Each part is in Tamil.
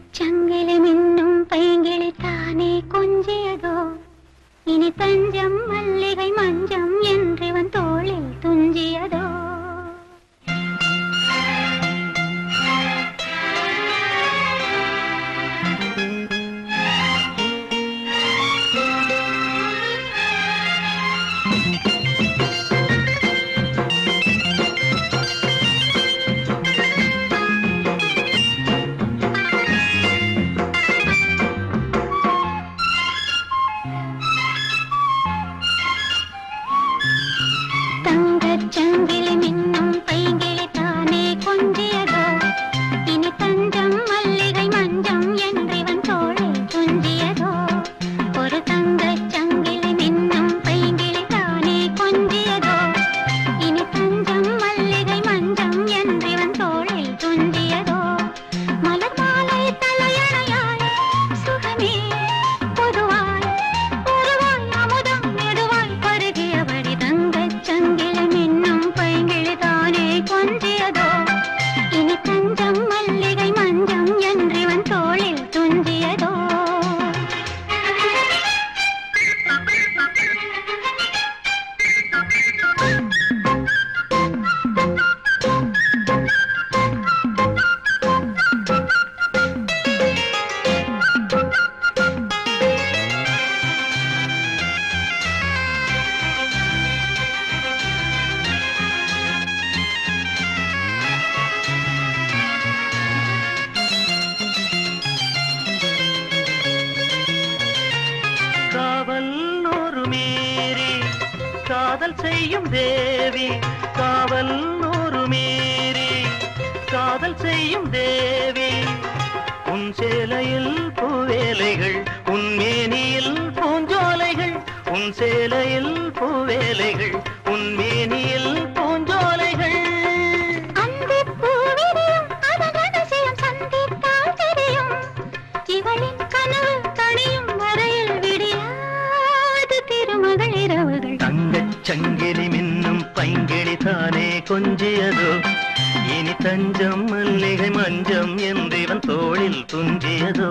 சங்கிலி மின்னும் பைங்கிளி தானே கொஞ்சியதோ இனி தஞ்சம் மல்லிகை மஞ்சம் என்றிவன் தோளில் துஞ்சியதோ தங்கச் சங்கிலி மின்னும் பைங்கிளி தானே கொஞ்சியதோ இனி தஞ்சம் மல்லிகை மஞ்சம் என்றிவன் தோளில் துஞ்சியதோ ஒரு தங்கச் சங்கிலி மின்னும் பைங்கிளி தானே கொஞ்சியதோ இனி தஞ்சம் மல்லிகை மஞ்சம் என்றிவன் தோளில் துஞ்சியதோ மலர் மாலை தலையணையாய் சுகமே பொதுவாய் பொதுவாய் அமுதம் மெதுவாய் பருகியபடி தங்கச் சங்கிலி மின்னும் பைங்கிளி தானே கொஞ்சியதோ இனி தஞ்சம் மல்லிகை மஞ்சம் என்றிவன் தோளில் துஞ்சியதோ காவல் நூறு மீறி காதல் செய்யும் தேவி காவல் நூறு மீறி காதல் செய்யும் தேவி உன் சேலையில் பூவேலைகள் உன் மேனியில் பூஞ்சோலைகள் உன் சேலையில் பூவேலைகள் உன் மேனியில் பூஞ்சோலைகள் அந்திப் பூவிரியும் அதன் அதிசயம் சந்தித்தால் தெரியும். இவளின் கனவு தணியும் வரையில் விடியாது திருமகள் இரவுகள் தங்கச் சங்கிலி மின்னும் பைங்கிளி தானே கொஞ்சியதோ இனி தஞ்சம் மல்லிகை மஞ்சம் என்றிவன் தோளில் துஞ்சியதோ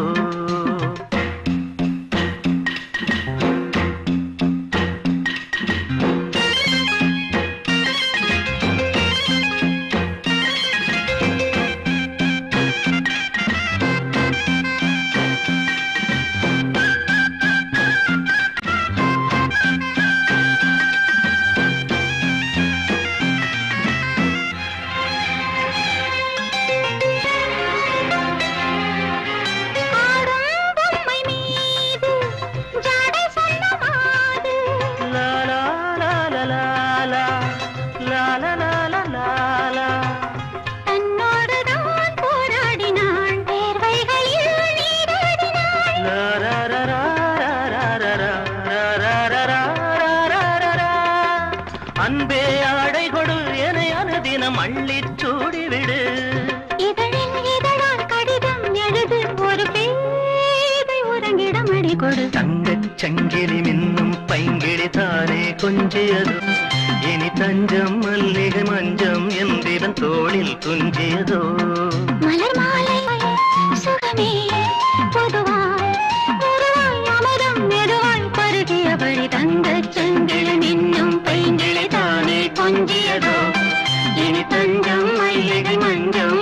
ஆடும் பொம்மை மீது ஜாடை சொன்னமாது. லா லா லா லா லா லா. லா லா லா லா லா லா. தன்னோடுதான் போராடினாள் வேர்வைகளில் நீராடினாள் லா ரா ரா ரா ரா ரா ரா ரா ரா ரா ரா ரா ரா ரா. அன்பே ஆடை கொடு என அனுதினம் அள்ளிச் சூடிவிடு இதழில் இதழால் கடிதம் எழுது ஒரு பேதை உறங்கிடம் அடி கொடு தங்கச் சங்கிலி மின்னும் பைங்கிளி தானே கொஞ்சியதோ இனி தஞ்சம் மல்லிகை மஞ்சம் என்றிவன் தோளில் துஞ்சியதோ மலர் மாலை சுகமே பொதுவாய் பொதுவாய் அமரம் மெதுவாய் பருகியபடி தங்கச் செங்கில் மின்னும் பைங்கிளி தானே கொஞ்சியதோ இனி தஞ்சம் மல்லிகை மஞ்சம்